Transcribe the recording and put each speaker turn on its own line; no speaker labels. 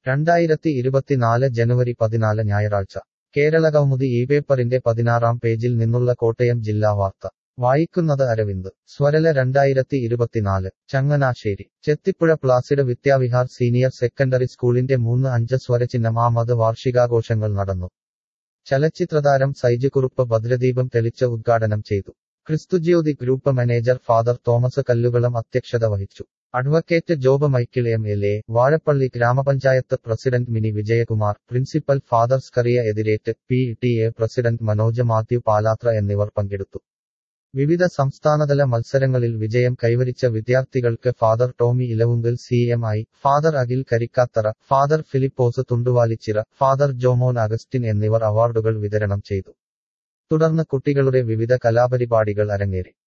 രണ്ടായിരത്തി ഇരുപത്തിനാല് ജനുവരി പതിനാല് ഞായറാഴ്ച കേരളകൗമുദി ഈ പേപ്പറിന്റെ പതിനാറാം പേജിൽ നിന്നുള്ള കോട്ടയം ജില്ലാ വാർത്ത വായിക്കുന്നത് അരവിന്ദ് സ്വരല രണ്ടായിരത്തി ഇരുപത്തിനാല് Changanassery Chethipuzha Placid Vidyavihar senior secondary സ്കൂളിന്റെ മൂന്ന് അഞ്ച് സ്വരചിഹ്നം ആമത് വാർഷികാഘോഷങ്ങൾ നടന്നു ചലച്ചിത്രതാരം സൈജ് കുറുപ്പ് ഭദ്രദീപം തെളിച്ച് ഉദ്ഘാടനം ചെയ്തു Kristujyothi group manager father Thomas Kallukalam അധ്യക്ഷത വഹിച്ചു advocate Job Michael M L A Vazhappally gramapanchayat president Mini Vijayakumar principal father Skaria എതിരേറ്റ് P T A president Manoj Mathew Palathra എന്നിവർ പങ്കെടുത്തു വിവിധ സംസ്ഥാനതല മത്സരങ്ങളിൽ വിജയം കൈവരിച്ച വിദ്യാർത്ഥികൾക്ക് father Tomy Elavunkal C M I father Akhil Karikkathara father Philipose Thunduvalichira father Jomon Augustine എന്നിവർ അവാർഡുകൾ വിതരണം ചെയ്തു തുടർന്ന് കുട്ടികളുടെ വിവിധ കലാപരിപാടികൾ അരങ്ങേറി